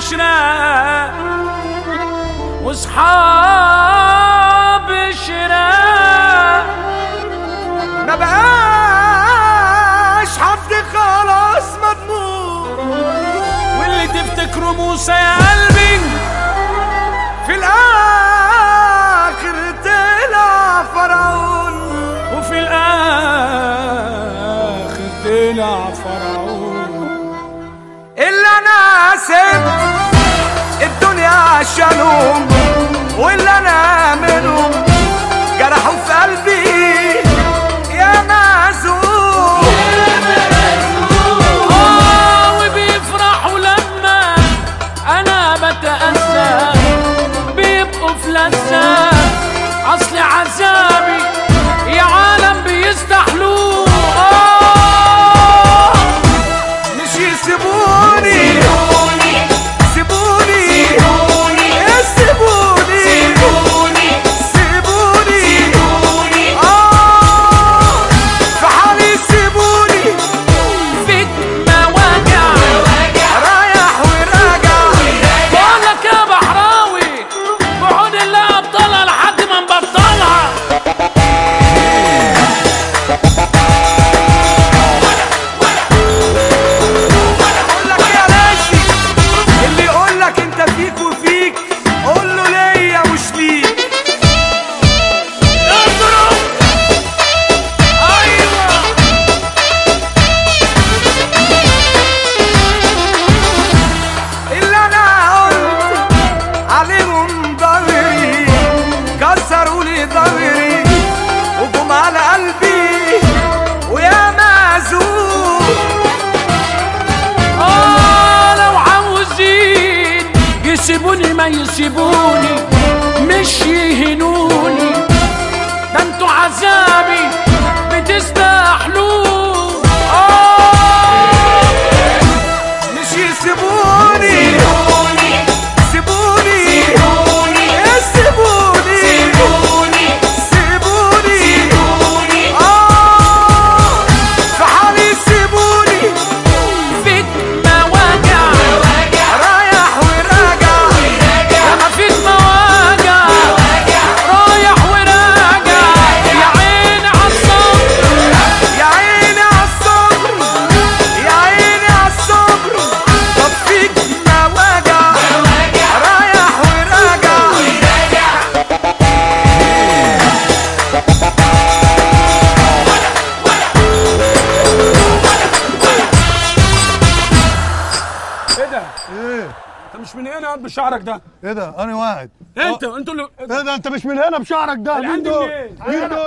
عشرة واصحاب شراء ما بقاش حد خلاص مضمون واللي تفتكره موسى يا قلبي في الاخر طلع فرعون وفي الاخر طلع فرعون اللي انا سبت الدنيا عشانهم واللي انا منهم جرحوا في قلبي يا معزوم آه وبيفرحوا لما انا بتأسى بيبقوا في لذة اصل عذابي يا عالم بيستحلوه آه مش يسيبوني سيبوني سيبوني سيبوني اه في حالي سيبوني فيك مواجع رايح وراجع بقول لك يا بحراوي بعود الله ابطالها لحد ما نبطلها اقول لك يا راشي اللي يقول لك انت فيك وفيك قول له ليا مش ليك اضرب ايوه اللي انا قلت عليهم ضهري كسروا لي ضهري وجم على قلبي ويا معزوم اه لو عاوزين يسيبوني ما يسيبوني مش يهنوني ده انتوا عذابي بتستحلوه اه مش يسيبوني سيبوني سيبوني سيبوني اه في حالي سيبوني فيك مواجع رايح وراجع لما فيك مواجع رايح وراجع يا عيني عالصبر يا عيني عالصبر يا عيني عالصبر طب فيك مواجع رايح وراجع ايه ده؟ ايه انت مش من هنا قد بشعرك ده ايه ده انا واحد انت انتوا اللي ايه ده انت مش من هنا بشعرك ده أنا مين عندي دول منين؟ مين دول